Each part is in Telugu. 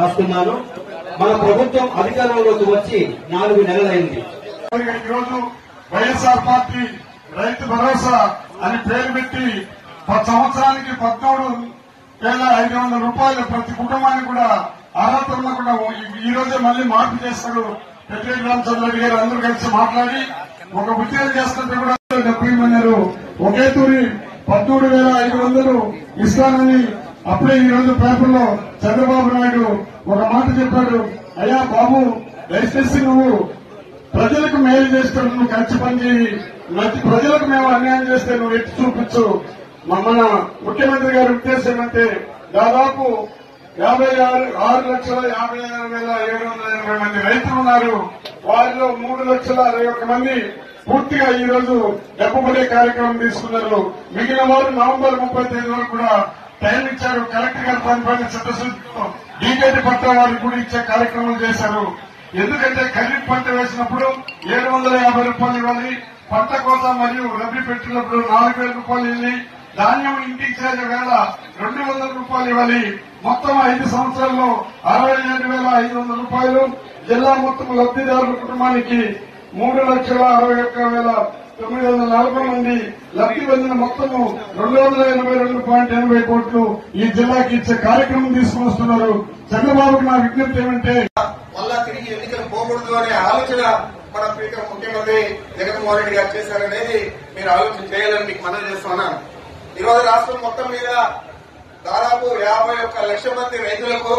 రాస్తున్నాను మన ప్రభుత్వం అధికారంలోకి వచ్చి నాలుగు నెలలైంది ఈరోజు వైఎస్ఆర్ పార్టీ రైతు భరోసా అని పేరు పెట్టి పది సంవత్సరానికి పద్మూడు వేల ఐదు వందల రూపాయలు ప్రతి కుటుంబానికి కూడా అర్హత ఉన్నా కూడా ఈ- ఈ రోజే మళ్ళీ మార్పు చేస్తాడు పెద్దిరెడ్డి రామచంద్రరెడ్డి గారు అందరూ కలిసి మాట్లాడి ఒక ఉద్యోగం చేస్తుంటే కూడా డెబ్బై మంది ఒకే తూరి పద్మూడు వేల ఐదు వందలు ఇస్తానని అప్పుడే ఈ రోజు పేపర్లో చంద్రబాబు నాయుడు ఒక మాట చెప్పాడు అయ్యా బాబు దయచేసి నువ్వు ప్రజలకు మేలు చేస్తే నువ్వు ఖర్చు పని చేయి నచ్చి ప్రజలకు మేము అన్యాయం చేస్తే నువ్వు ఎత్తి చూపించు మ- మన ముఖ్యమంత్రి గారి ఉద్దేశం అంటే దాదాపు యాభై ఆరు ఆరు లక్షల యాభై ఆరు వేల ఏడు వందల ఎనభై మంది రైతులు ఉన్నారు వారిలో మూడు లక్షల అరవై ఒక్క మంది పూర్తిగా ఈ రోజు డబ్బుపడే కార్యక్రమం తీసుకున్నారు మిగిలిన వారు నవంబర్ ముప్పై తేదీ వరకు కూడా టైం ఇచ్చారు కలెక్టర్ గారు పని పని చిత్తశుద్ధితో డీకేటీ పట్ట వారికి కూడా ఇచ్చే కార్యక్రమాలు చేశారు ఎందుకంటే ఖరీఫ్ పంట వేసినప్పుడు ఏడు వందల యాభై రూపాయలు ఇవ్వాలి పంట కోసం మరియు రబీ పెట్టినప్పుడు నాలుగు వేల రూపాయలు ఇవ్వాలి ధాన్యం ఇంటికి చేరే వేళ రెండు వందల రూపాయలు ఇవ్వాలి మొత్తం ఐదు సంవత్సరాల్లో అరవై ఏడు వేల ఐదు వందల రూపాయలు జిల్లా మొత్తం లబ్దిదారుల కుటుంబానికి మూడు లక్షల అరవై ఒక్క వేల తొమ్మిది వందల నలభై మంది లబ్ది పొందిన మొత్తము రెండు వందల ఎనభై రెండు పాయింట్ ఎనభై కోట్లు ఈ జిల్లాకి ఇచ్చే కార్యక్రమం తీసుకుని వస్తున్నారు చంద్రబాబుకు నా విజ్ఞప్తి ఏమంటే మళ్ళా తిరిగి ఎన్నికలు పోకూడదు అనే ఆలోచన మన ప్రీతం ముఖ్యమంత్రి జగన్మోహన్ రెడ్డి గారు చేశారనేది మీరు ఆలోచన చేయాలని మీకు మనవి చేస్తున్నాను ఈ రోజు రాష్ట్రం మొత్తం మీద దాదాపు యాభై ఒక్క లక్ష మంది రైతులకు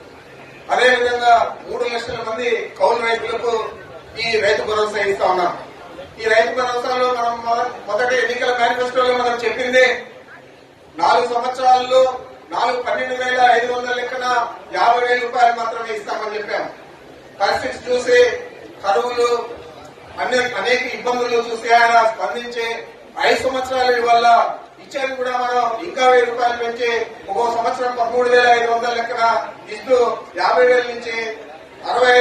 అదేవిధంగా మూడు లక్షల మంది కౌలు రైతులకు ఈ రైతు భరోసా ఇస్తా ఉన్నాం ఈ రైతు భరోసాలో మనం మొద- మొదటి ఎన్నికల మేనిఫెస్టోలో మనం చెప్పిందే నాలుగు సంవత్సరాల్లో నాలుగు పన్నెండు వేల ఐదు వందల లెక్కన యాభై వేల రూపాయలు మాత్రమే ఇస్తామని చెప్పాం పరిస్థితి చూసి కరువులు అన్ని అనేక ఇబ్బందులు చూసి ఆయన స్పందించి ఐదు సంవత్సరాల వల్ల ఇచ్చేది కూడా మనం ఇంకా వెయ్యి రూపాయలు పెంచి ఒక్కో సంవత్సరం పదమూడు వేల ఐదు వందల లెక్కన ఇస్తూ యాభై వేల నుంచి అరవై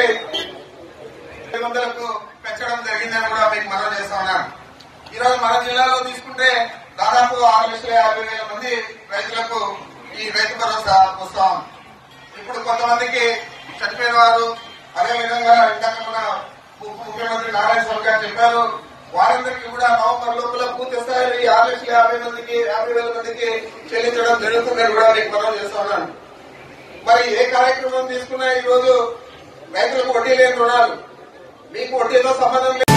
ఐదు వందలకు పెంచడం జరిగిందని కూడా మీకు మనం చేస్తా ఉన్నాను ఈ రోజు మన జిల్లాలో తీసుకుంటే దాదాపు ఆరు లక్షల యాభై వేల మంది రైతులకు ఈ రైతు భరోసా వస్తాం ఇప్పుడు కొంతమందికి చనిపోయిన వారు అదేవిధంగా ఇందాక మన ఉప ముఖ్యమంత్రి నారాయణ స్వామి గారు చెప్పారు వారందరికీ కూడా నవంబర్ లోపల పూర్తి స్థాయిలో ఈ ఆరు లక్షల యాభై మందికి యాభై వేల మందికి చెల్లించడం జరుగుతుందని కూడా మీకు మనం చేస్తున్నాను మరి ఏ కార్యక్రమం తీసుకున్నా ఈ రోజు రైతులకు వడ్డీ లేని రుణాలు మీకు వడ్డీతో సంబంధం లేదు